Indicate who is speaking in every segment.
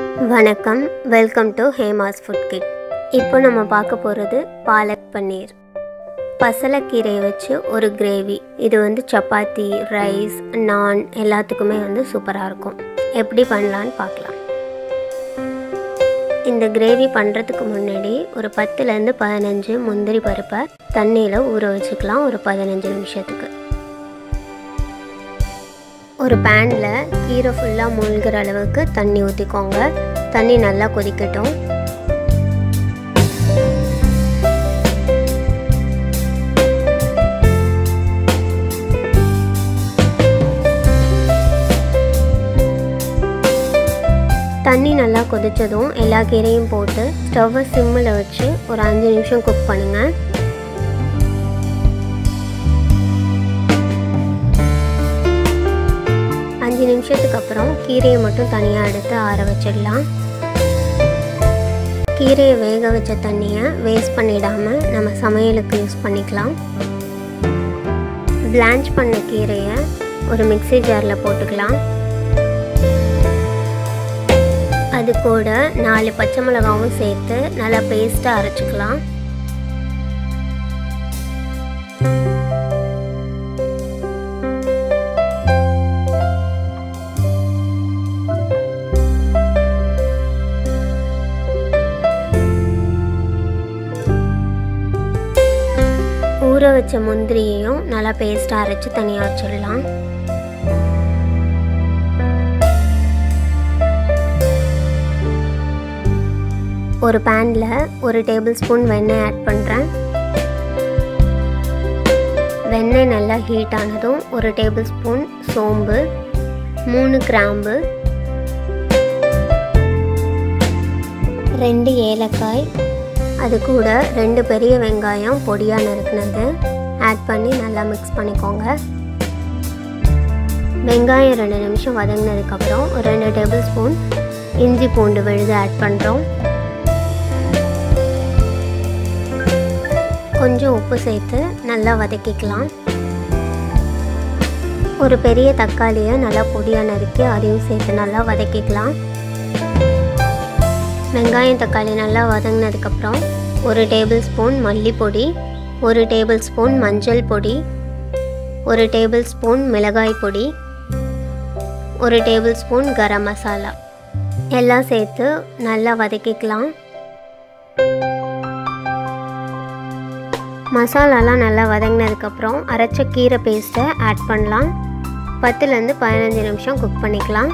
Speaker 1: வணக்கம் welcome to Hema's food kid இப்போ நம்ம பார்க்க போகிறது பாலக் பன்னீர் பசலைக்கீரையை வச்சு ஒரு கிரேவி இது வந்து சப்பாத்தி ரைஸ் நான் எல்லாத்துக்குமே வந்து சூப்பராக இருக்கும் எப்படி பண்ணலான்னு பார்க்கலாம் இந்த கிரேவி பண்ணுறதுக்கு முன்னாடி ஒரு பத்துலேருந்து பதினஞ்சு முந்திரி பருப்பை தண்ணியில் ஊற வச்சுக்கலாம் ஒரு பதினஞ்சு நிமிஷத்துக்கு ஒரு பேனில் கீரை ஃபுல்லாக மூழ்கிற அளவுக்கு தண்ணி ஊற்றிக்கோங்க தண்ணி நல்லா கொதிக்கட்டும் தண்ணி நல்லா கொதித்ததும் எல்லா கீரையும் போட்டு ஸ்டவ்வை சிம்மில் வச்சு ஒரு அஞ்சு நிமிஷம் குக் பண்ணுங்கள் அஞ்சு நிமிஷத்துக்கு அப்புறம் கீரையை மட்டும் தனியாக எடுத்து ஆற வச்சிடலாம் கீரையை வேக வச்ச தண்ணியை வேஸ்ட் பண்ணிடாமல் நம்ம சமையலுக்கு யூஸ் பண்ணிக்கலாம் பிளான்ச் பண்ண கீரையை ஒரு மிக்சி ஜாரில் போட்டுக்கலாம் அது கூட நாலு பச்சை மிளகாவும் சேர்த்து நல்லா பேஸ்ட்டாக அரைச்சிக்கலாம் ஊற வச்ச முந்திரியையும் நல்லா பேஸ்ட்டாக அரைச்சி தனியாக வச்சிடலாம் ஒரு பேனில் ஒரு டேபிள் ஸ்பூன் வெண்ணெய் ஆட் பண்ணுறேன் வெண்ணெய் நல்லா ஹீட் ஆனதும் ஒரு டேபிள் ஸ்பூன் சோம்பு மூணு கிராம்பு ரெண்டு ஏலக்காய் அது கூட ரெண்டு பெரிய வெங்காயம் பொடியாக நறுக்குனது ஆட் பண்ணி நல்லா மிக்ஸ் பண்ணிக்கோங்க வெங்காயம் ரெண்டு நிமிஷம் வதங்கினதுக்கப்புறம் ஒரு ரெண்டு டேபிள் ஸ்பூன் இஞ்சி பூண்டு விழுது ஆட் பண்ணுறோம் கொஞ்சம் உப்பு சேர்த்து நல்லா வதக்கிக்கலாம் ஒரு பெரிய தக்காளியை நல்லா பொடியாக நறுக்கி அதையும் சேர்த்து நல்லா வதக்கிக்கலாம் வெங்காயம் தக்காளி நல்லா வதங்கினதுக்கப்புறம் ஒரு டேபிள் ஸ்பூன் மல்லிப்பொடி ஒரு டேபிள் ஸ்பூன் மஞ்சள் பொடி ஒரு டேபிள் ஸ்பூன் மிளகாய் பொடி ஒரு டேபிள் ஸ்பூன் கரம் மசாலா எல்லாம் சேர்த்து நல்லா வதக்கிக்கலாம் மசாலாலாம் நல்லா வதங்கினதுக்கப்புறம் அரைச்ச கீரை பேஸ்ட்டை ஆட் பண்ணலாம் பத்துலேருந்து பதினஞ்சு நிமிஷம் குக் பண்ணிக்கலாம்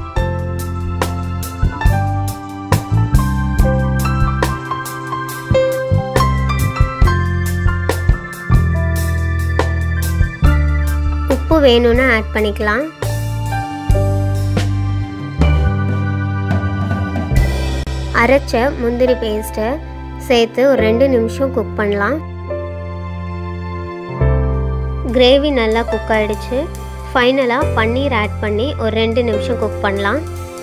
Speaker 1: உப்பு வேணும்னு ஆட் பண்ணிக்கலாம் அரைச்ச முந்திரி பேஸ்ட்டை சேர்த்து ஒரு ரெண்டு நிமிஷம் குக் பண்ணலாம் கிரேவி நல்லா குக் ஆகிடுச்சு ஃபைனலாக பன்னீர் ஆட் பண்ணி ஒரு ரெண்டு நிமிஷம் குக் பண்ணலாம்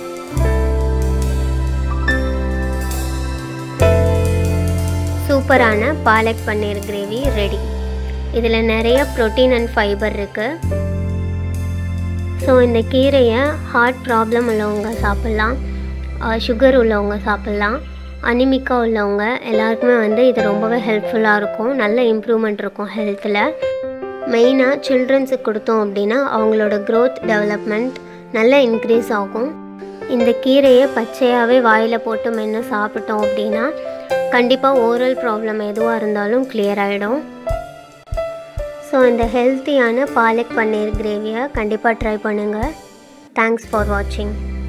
Speaker 1: சூப்பரான பாலக் பன்னீர் கிரேவி ரெடி இதில் நிறைய ப்ரோட்டீன் அண்ட் ஃபைபர் இருக்குது ஸோ இந்த கீரையை ஹார்ட் ப்ராப்ளம் உள்ளவங்க சாப்பிட்லாம் சுகர் உள்ளவங்க சாப்பிட்லாம் அனிமிக்கா உள்ளவங்க எல்லாருக்குமே வந்து இது ரொம்பவே ஹெல்ப்ஃபுல்லாக இருக்கும் நல்ல இம்ப்ரூவ்மெண்ட் இருக்கும் ஹெல்த்தில் மெயினாக சில்ட்ரன்ஸுக்கு கொடுத்தோம் அப்படின்னா அவங்களோட க்ரோத் டெவலப்மெண்ட் நல்லா இன்க்ரீஸ் ஆகும் இந்த கீரையை பச்சையாகவே வாயில் போட்டு மென்று சாப்பிட்டோம் அப்படின்னா கண்டிப்பாக ஓரல் ப்ராப்ளம் எதுவாக இருந்தாலும் கிளியர் ஆகிடும் ஸோ இந்த ஹெல்த்தியான பாலக் பன்னீர் கிரேவியை கண்டிப்பாக ட்ரை பண்ணுங்கள் தேங்க்ஸ் ஃபார் வாட்சிங்